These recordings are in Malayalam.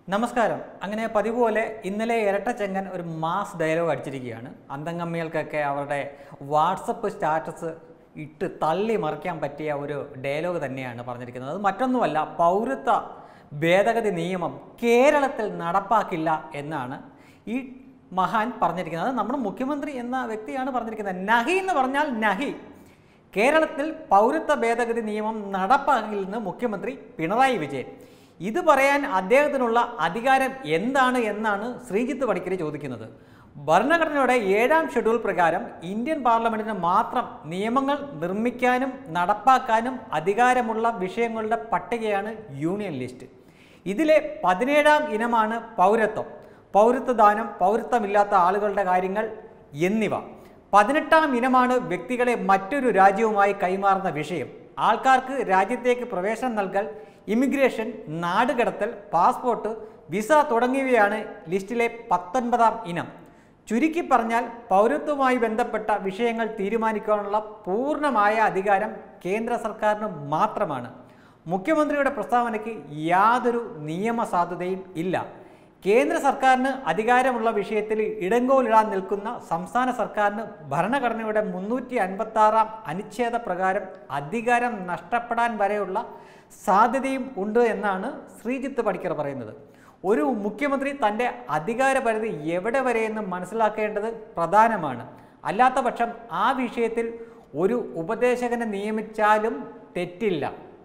നമസ്കാരം അങ്ങനെ പതിവ് പോലെ ഇന്നലെ ഇരട്ടച്ചെങ്കൻ ഒരു മാസ് ഡയലോഗ് അടിച്ചിരിക്കുകയാണ് അന്തംഗമ്മികൾക്കൊക്കെ അവരുടെ വാട്സപ്പ് സ്റ്റാറ്റസ് ഇട്ട് തള്ളി മറിക്കാൻ പറ്റിയ ഒരു ഡയലോഗ് തന്നെയാണ് പറഞ്ഞിരിക്കുന്നത് അത് മറ്റൊന്നുമല്ല പൗരത്വ ഭേദഗതി നിയമം കേരളത്തിൽ നടപ്പാക്കില്ല എന്നാണ് ഈ മഹാൻ പറഞ്ഞിരിക്കുന്നത് അത് നമ്മുടെ മുഖ്യമന്ത്രി എന്ന വ്യക്തിയാണ് പറഞ്ഞിരിക്കുന്നത് നഹി എന്ന് പറഞ്ഞാൽ നഹി കേരളത്തിൽ പൗരത്വ ഭേദഗതി നിയമം നടപ്പാക്കില്ലെന്ന് മുഖ്യമന്ത്രി പിണറായി വിജയൻ ഇത് പറയാൻ അദ്ദേഹത്തിനുള്ള അധികാരം എന്താണ് എന്നാണ് ശ്രീജിത്ത് പണിക്കർ ചോദിക്കുന്നത് ഭരണഘടനയുടെ ഏഴാം ഷെഡ്യൂൾ പ്രകാരം ഇന്ത്യൻ പാർലമെന്റിന് മാത്രം നിയമങ്ങൾ നിർമ്മിക്കാനും നടപ്പാക്കാനും അധികാരമുള്ള വിഷയങ്ങളുടെ പട്ടികയാണ് യൂണിയൻ ലിസ്റ്റ് ഇതിലെ പതിനേഴാം ഇനമാണ് പൗരത്വം പൗരത്വദാനം പൗരത്വമില്ലാത്ത ആളുകളുടെ കാര്യങ്ങൾ എന്നിവ പതിനെട്ടാം ഇനമാണ് വ്യക്തികളെ മറ്റൊരു രാജ്യവുമായി കൈമാറുന്ന വിഷയം ആൾക്കാർക്ക് രാജ്യത്തേക്ക് പ്രവേശനം നൽകൽ ഇമിഗ്രേഷൻ നാടുകടത്തൽ പാസ്പോർട്ട് വിസ തുടങ്ങിയവയാണ് ലിസ്റ്റിലെ പത്തൊൻപതാം ഇനം ചുരുക്കി പറഞ്ഞാൽ പൗരത്വവുമായി ബന്ധപ്പെട്ട വിഷയങ്ങൾ തീരുമാനിക്കാനുള്ള പൂർണ്ണമായ അധികാരം കേന്ദ്ര സർക്കാരിന് മാത്രമാണ് മുഖ്യമന്ത്രിയുടെ പ്രസ്താവനയ്ക്ക് യാതൊരു നിയമസാധുതയും ഇല്ല കേന്ദ്ര സർക്കാരിന് അധികാരമുള്ള വിഷയത്തിൽ ഇടങ്കോലിടാൻ നിൽക്കുന്ന സംസ്ഥാന സർക്കാരിന് ഭരണഘടനയുടെ മുന്നൂറ്റി അൻപത്തി ആറാം അനുച്ഛേദ പ്രകാരം അധികാരം നഷ്ടപ്പെടാൻ വരെയുള്ള സാധ്യതയും ഉണ്ട് എന്നാണ് ശ്രീജിത്ത് പണിക്കർ പറയുന്നത് ഒരു മുഖ്യമന്ത്രി തൻ്റെ അധികാര പരിധി എവിടെ വരെയെന്ന് മനസ്സിലാക്കേണ്ടത് പ്രധാനമാണ് അല്ലാത്ത പക്ഷം ആ വിഷയത്തിൽ ഒരു ഉപദേശകനെ നിയമിച്ചാലും തെറ്റില്ല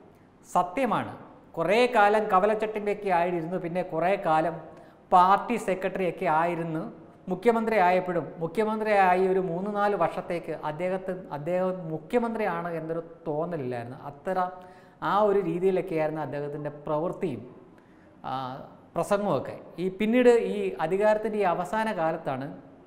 സത്യമാണ് കുറേ കാലം കവലച്ചട്ടിൻ്റെയൊക്കെ ആയിരുന്നു പിന്നെ കുറേ കാലം പാർട്ടി സെക്രട്ടറിയൊക്കെ ആയിരുന്നു മുഖ്യമന്ത്രി ആയപ്പോഴും മുഖ്യമന്ത്രിയായി ഒരു മൂന്ന് നാല് വർഷത്തേക്ക് അദ്ദേഹത്തിന് അദ്ദേഹം മുഖ്യമന്ത്രിയാണ് എന്നൊരു തോന്നലില്ലായിരുന്നു അത്ര ആ ഒരു രീതിയിലൊക്കെയായിരുന്നു അദ്ദേഹത്തിൻ്റെ പ്രവൃത്തിയും ആ, പ്രസംഗമൊക്കെ ഈ പിന്നീട് ഈ അധികാരത്തിൻ്റെ ഈ അവസാന കാലത്താണ്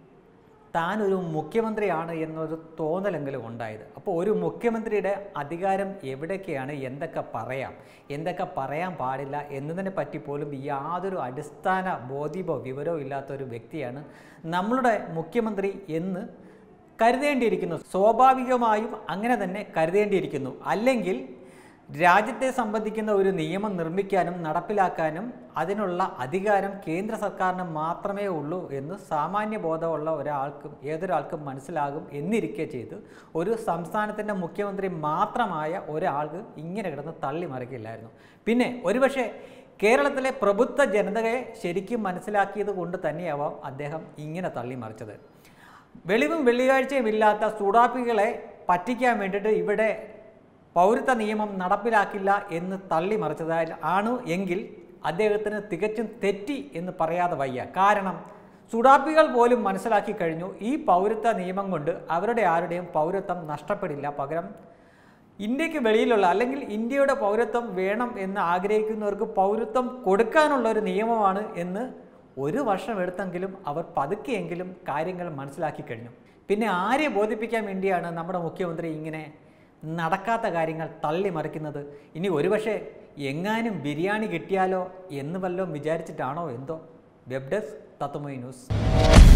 താൻ ഒരു മുഖ്യമന്ത്രിയാണ് എന്നൊരു തോന്നലെങ്കിലും ഉണ്ടായത് അപ്പോൾ ഒരു മുഖ്യമന്ത്രിയുടെ അധികാരം എവിടേക്കാണ് എന്തൊക്കെ പറയാം എന്തൊക്കെ പറയാൻ പാടില്ല എന്നതിനെ പറ്റി പോലും യാതൊരു അടിസ്ഥാന ബോധ്യമോ വിവരവും ഇല്ലാത്ത ഒരു വ്യക്തിയാണ് നമ്മളുടെ മുഖ്യമന്ത്രി എന്ന് കരുതേണ്ടിയിരിക്കുന്നു സ്വാഭാവികമായും അങ്ങനെ തന്നെ കരുതേണ്ടിയിരിക്കുന്നു അല്ലെങ്കിൽ രാജ്യത്തെ സംബന്ധിക്കുന്ന ഒരു നിയമം നിർമ്മിക്കാനും നടപ്പിലാക്കാനും അതിനുള്ള അധികാരം കേന്ദ്ര സർക്കാരിന് മാത്രമേ ഉള്ളൂ എന്ന് സാമാന്യ ബോധമുള്ള ഒരാൾക്കും ഏതൊരാൾക്കും മനസ്സിലാകും എന്നിരിക്കെ ചെയ്ത് ഒരു സംസ്ഥാനത്തിൻ്റെ മുഖ്യമന്ത്രി മാത്രമായ ഒരാൾക്ക് ഇങ്ങനെ കിടന്ന് തള്ളി മറിക്കില്ലായിരുന്നു പിന്നെ ഒരുപക്ഷെ കേരളത്തിലെ പ്രബുദ്ധ ജനതയെ ശരിക്കും മനസ്സിലാക്കിയത് കൊണ്ട് തന്നെയാവാം അദ്ദേഹം ഇങ്ങനെ തള്ളി മറിച്ചത് വെളിവും വെള്ളിയാഴ്ചയും ഇല്ലാത്ത സുഡാപ്പികളെ പറ്റിക്കാൻ വേണ്ടിയിട്ട് ഇവിടെ പൗരത്വ നിയമം നടപ്പിലാക്കില്ല എന്ന് തള്ളി മറിച്ചതായി ആണ് എങ്കിൽ അദ്ദേഹത്തിന് തികച്ചും തെറ്റി എന്ന് പറയാതെ വയ്യ കാരണം സുഡാപ്പികൾ പോലും മനസ്സിലാക്കി കഴിഞ്ഞു ഈ പൗരത്വ നിയമം കൊണ്ട് അവരുടെ ആരുടെയും പൗരത്വം നഷ്ടപ്പെടില്ല പകരം ഇന്ത്യക്ക് വെളിയിലുള്ള അല്ലെങ്കിൽ ഇന്ത്യയുടെ പൗരത്വം വേണം എന്ന് ആഗ്രഹിക്കുന്നവർക്ക് പൗരത്വം കൊടുക്കാനുള്ള ഒരു നിയമമാണ് എന്ന് ഒരു വർഷം എടുത്തെങ്കിലും അവർ പതുക്കെയെങ്കിലും കാര്യങ്ങൾ മനസ്സിലാക്കി കഴിഞ്ഞു പിന്നെ ആരെ ബോധിപ്പിക്കാൻ വേണ്ടിയാണ് നമ്മുടെ മുഖ്യമന്ത്രി ഇങ്ങനെ നടക്കാത്ത കാര്യങ്ങൾ തള്ളി മറിക്കുന്നത് ഇനി ഒരുപക്ഷെ എങ്ങാനും ബിരിയാണി കിട്ടിയാലോ എന്ന് വല്ലതും വിചാരിച്ചിട്ടാണോ എന്തോ വെബ് ഡെസ്ക് തത്വമൈ ന്യൂസ്